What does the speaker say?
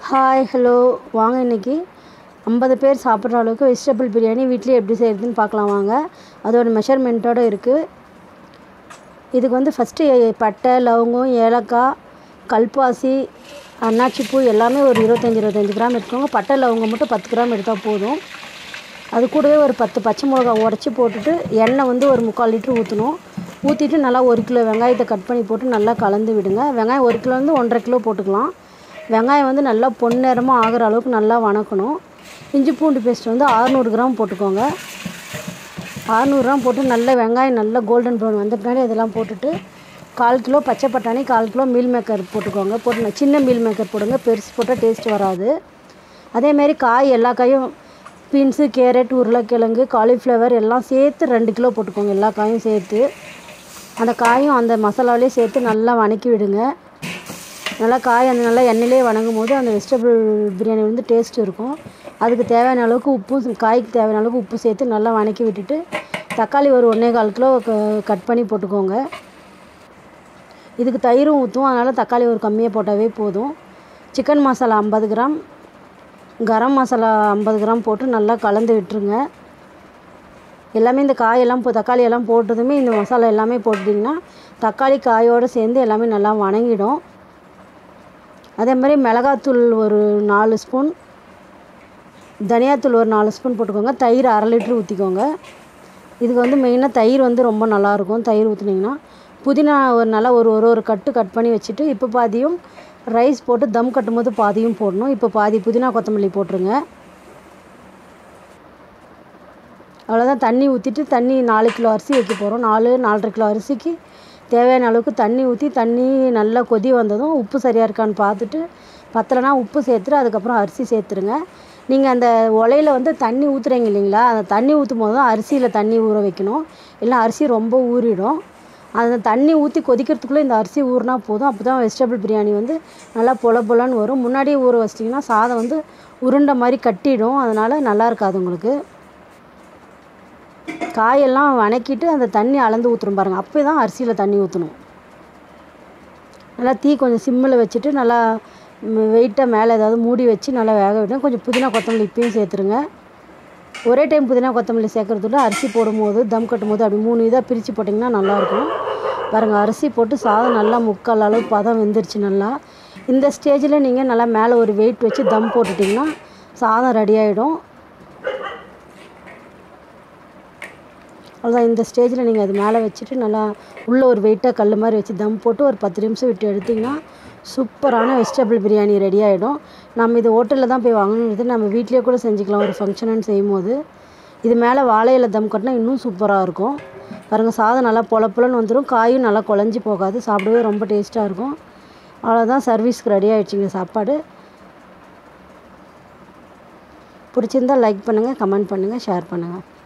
hi hello வாங்க இன்றைக்கி ஐம்பது பேர் சாப்பிட்ற அளவுக்கு வெஜிடபிள் பிரியாணி வீட்லேயே எப்படி செய்கிறதுன்னு பார்க்கலாம் வாங்க அதோட மெஷர்மெண்ட்டோடு இருக்குது இதுக்கு வந்து ஃபஸ்ட்டு பட்டை லவங்கம் ஏலக்காய் கல்பாசி அன்னாச்சிப்பூ எல்லாமே ஒரு இருபத்தஞ்சி இருபத்தஞ்சி கிராம் எடுத்துக்கோங்க பட்டை லவங்கம் மட்டும் பத்து கிராம் எடுத்தால் போதும் அது கூடவே ஒரு பத்து பச்சை மிளகா உடச்சி போட்டுட்டு எண்ணெய் வந்து ஒரு முக்கால் லிட்ரு ஊற்றணும் ஊற்றிட்டு நல்லா ஒரு கிலோ வெங்காயத்தை கட் பண்ணி போட்டு நல்லா கலந்து விடுங்க வெங்காயம் ஒரு கிலோ வந்து ஒன்றரை கிலோ போட்டுக்கலாம் வெங்காயம் வந்து நல்லா பொன்னிறமாக ஆகிற அளவுக்கு நல்லா வணக்கணும் இஞ்சி பூண்டு பேஸ்ட் வந்து அறநூறு கிராம் போட்டுக்கோங்க அறநூறு கிராம் போட்டு நல்லா வெங்காயம் நல்லா கோல்டன் ப்ரௌன் வந்த பின்னாடி அதெல்லாம் போட்டுட்டு கால் கிலோ பச்சை பட்டாணி கால் கிலோ மீல் மேக்கர் போட்டுக்கோங்க போட்டு சின்ன மீல் மேக்கர் போடுங்க பெருசு போட்டால் டேஸ்ட் வராது அதேமாரி காய் எல்லா காயும் பீன்ஸு கேரட் உருளைக்கிழங்கு காலிஃப்ளவர் எல்லாம் சேர்த்து ரெண்டு கிலோ போட்டுக்கோங்க எல்லா காயும் சேர்த்து அந்த காயும் அந்த மசாலாவிலே சேர்த்து நல்லா வணக்கி விடுங்க நல்லா காய் அந்த நல்லா எண்ணெயிலே வணங்கும் போது அந்த வெஜிடபிள் பிரியாணி வந்து டேஸ்ட் இருக்கும் அதுக்கு தேவையான அளவுக்கு உப்பு காய்க்கு தேவையான அளவுக்கு உப்பு சேர்த்து நல்லா வணக்கி விட்டுட்டு தக்காளி ஒரு ஒன்றே கால் கிலோ கட் பண்ணி போட்டுக்கோங்க இதுக்கு தயிரும் ஊற்றும் அதனால் தக்காளி ஒரு கம்மியாக போட்டாவே போதும் சிக்கன் மசாலா ஐம்பது கிராம் கரம் மசாலா ஐம்பது கிராம் போட்டு நல்லா கலந்து விட்டுருங்க எல்லாமே இந்த காயெல்லாம் இப்போ தக்காளி எல்லாம் போட்டதுமே இந்த மசாலா எல்லாமே போட்டுட்டிங்கன்னா தக்காளி காயோடு சேர்ந்து எல்லாமே நல்லா வணங்கிடும் அதே மாதிரி மிளகாத்தூள் ஒரு நாலு ஸ்பூன் தனியாத்தூள் ஒரு நாலு ஸ்பூன் போட்டுக்கோங்க தயிர் அரை லிட்ரு ஊற்றிக்கோங்க இதுக்கு வந்து மெயினாக தயிர் வந்து ரொம்ப நல்லாயிருக்கும் தயிர் ஊற்றுனீங்கன்னா புதினா ஒரு நல்லா ஒரு ஒரு ஒரு கட்டு கட் பண்ணி வச்சுட்டு இப்போ பாதியும் ரைஸ் போட்டு தம் கட்டும்போது பாதியும் போடணும் இப்போ பாதி புதினா கொத்தமல்லி போட்டுருங்க அவ்வளோதான் தண்ணி ஊற்றிட்டு தண்ணி நாலு கிலோ அரிசி வைக்க போகிறோம் நாலு நாலரை கிலோ அரிசிக்கு தேவையான அளவுக்கு தண்ணி ஊற்றி தண்ணி நல்லா கொதி வந்ததும் உப்பு சரியாக இருக்கான்னு பார்த்துட்டு பத்தலைனா உப்பு சேர்த்துட்டு அதுக்கப்புறம் அரிசி சேர்த்துருங்க நீங்கள் அந்த உலையில் வந்து தண்ணி ஊற்றுறீங்க இல்லைங்களா அந்த தண்ணி ஊற்றும் போது தான் அரிசியில் தண்ணி ஊற வைக்கணும் இல்லை அரிசி ரொம்ப ஊறிடும் அந்த தண்ணி ஊற்றி கொதிக்கிறதுக்குள்ளே இந்த அரிசி ஊறினா போதும் அப்போ தான் வெஜிடபிள் பிரியாணி வந்து நல்லா பொல பொலன்னு வரும் முன்னாடியே ஊற வச்சிட்டிங்கன்னா சாதம் வந்து உருண்டை மாதிரி கட்டிடும் அதனால் நல்லா இருக்காது உங்களுக்கு காயெல்லாம் வணக்கிட்டு அந்த தண்ணி அளந்து ஊற்றுறோம் பாருங்கள் அப்போ தான் அரிசியில் தண்ணி ஊற்றணும் நல்லா தீ கொஞ்சம் சிம்மில் வச்சுட்டு நல்லா வெயிட்டாக மேலே ஏதாவது மூடி வச்சு நல்லா வேக விட்டேன் கொஞ்சம் புதினா கொத்தமல்லி இப்பயும் சேர்த்துருங்க ஒரே டைம் புதினா கொத்தமல்லி சேர்க்குறதுல அரிசி போடும்போது தம் கட்டும் போது அப்படி மூணு இதாக பிரித்து போட்டிங்கன்னா நல்லாயிருக்கும் பாருங்கள் அரிசி போட்டு சாதம் நல்லா முக்கால் அளவு பதம் வெந்துருச்சு நல்லா இந்த ஸ்டேஜில் நீங்கள் நல்லா மேலே ஒரு வெயிட் வச்சு தம் போட்டுட்டிங்கன்னா சாதம் ரெடி ஆகிடும் அவ்வளோதான் இந்த ஸ்டேஜில் நீங்கள் அது மேலே வச்சுட்டு நல்லா உள்ளே ஒரு வெயிட்டாக கல் மாதிரி வச்சு தம் போட்டு ஒரு பத்து நிமிஷம் விட்டு எடுத்திங்கன்னா சூப்பரான வெஜிடபிள் பிரியாணி ரெடி ஆகிடும் நம்ம இது ஹோட்டலில் தான் போய் வாங்கணுன்றது நம்ம வீட்லேயே கூட செஞ்சுக்கலாம் ஒரு ஃபங்க்ஷனுன்னு செய்யும் போது இது மேலே வாழையில தம் கட்டினா இன்னும் சூப்பராக இருக்கும் பாருங்கள் சாதம் நல்லா பொல பொலன்னு வந்துடும் காயும் நல்லா குழஞ்சி போகாது சாப்பிடவே ரொம்ப டேஸ்ட்டாக இருக்கும் அவ்வளோதான் சர்வீஸ்க்கு ரெடி ஆகிடுச்சிங்க சாப்பாடு பிடிச்சிருந்தால் லைக் பண்ணுங்கள் கமெண்ட் பண்ணுங்கள் ஷேர் பண்ணுங்கள்